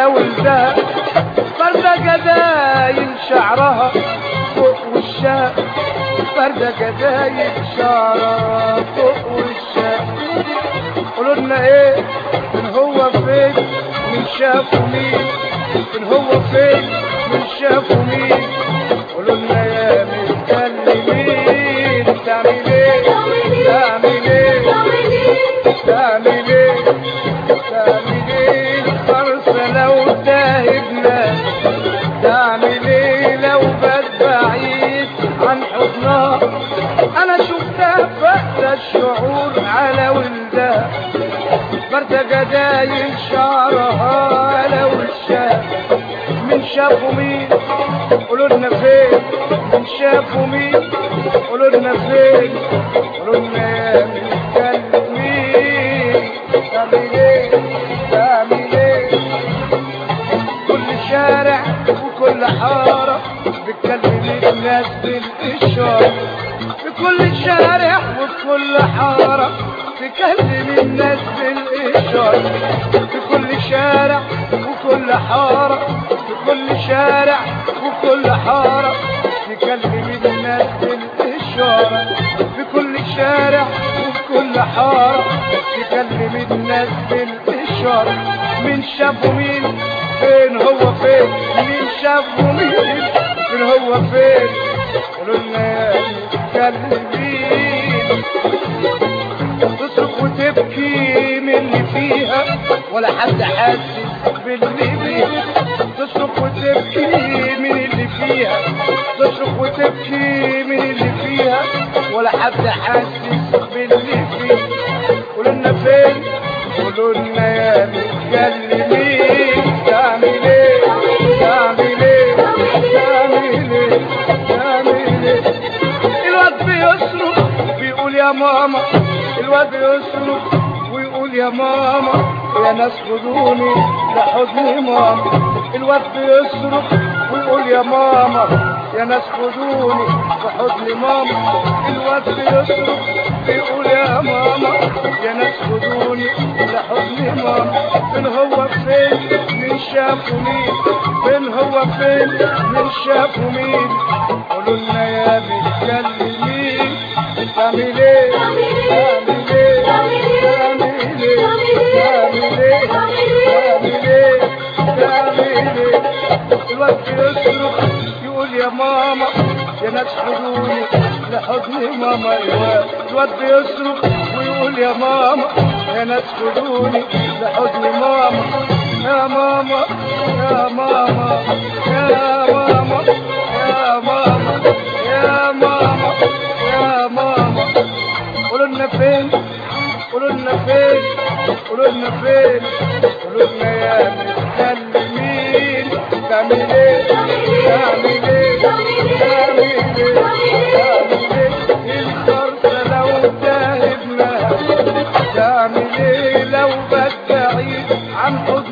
على ولدها فردة جدايل شعرها فوق وشها فردة جدايل شعرها فوق وشها قولوا لنا ايه من هو فين من شافوا مين من هو فين من شافوا مين قولوا لنا يا متكلمين تعمل ايه تعمل ايه تعمل ايه تعمل ايه الفرصة لو تاهبنا تعمل ايه لو بات بعيد عن حضنها انا شفتها فقد الشعور على ولدها فردة جدايل شعرها على وشها من شافوا مين قولوا لنا فين من شافوا مين قولوا لنا فين قولوا لنا يا متكلمين تعمل ايه تعمل ايه كل شارع وكل حارة بتكلم الناس بالإشارة في كل شارع وكل حارة تكلم الناس بالإشارة في كل شارع وكل حارة في كل شارع وكل حارة تكلم الناس بالإشارة في كل شارع وكل حارة تكلم الناس بالإشارة من شافوا مين فين هو فين مين شافوا مين فين هو فين قولوا لنا يا متكلمين تصرخ وتبكي من اللي فيها ولا حد حاسس باللي فيها تصرخ وتبكي من اللي فيها تصرخ وتبكي من اللي فيها ولا حد حاسس باللي فيها قولوا لنا فين قولوا لنا يا متكلمين تعمل ايه تعمل ايه تعمل ايه تعمل ايه الواد بيصرخ بيقول يا ماما الواد بيصرخ ويقول يا ماما يا ناس خدوني لحضن ماما الواد بيصرخ ويقول يا ماما يا ناس خدوني لحضن ماما الواد بيصرخ بيقول يا ماما يا ناس خدوني لحضن ماما فين هو فين من شافوا مين فين هو فين من شافوا مين قولوا لنا يا متكلمين تعمل ايه تعمل ايه تعمل ايه تعمل ايه تعمل ايه تعمل ايه الواد يصرخ يقول يا ماما يا ناس حضوني لحضن ماما الواد الواد بيصرخ ويقول يا ماما يا ناس خدوني لحضن ماما يا ماما يا ماما يا ماما يا ماما يا ماما يا ماما قولوا لنا فين قولوا لنا فين قولوا لنا فين قولوا لنا يا متكلمين تعمل ايه تعمل ايه تعمل ايه تعمل ايه الفرصة لو تاهبنا تعمل ايه لو بات بعيد عن حضن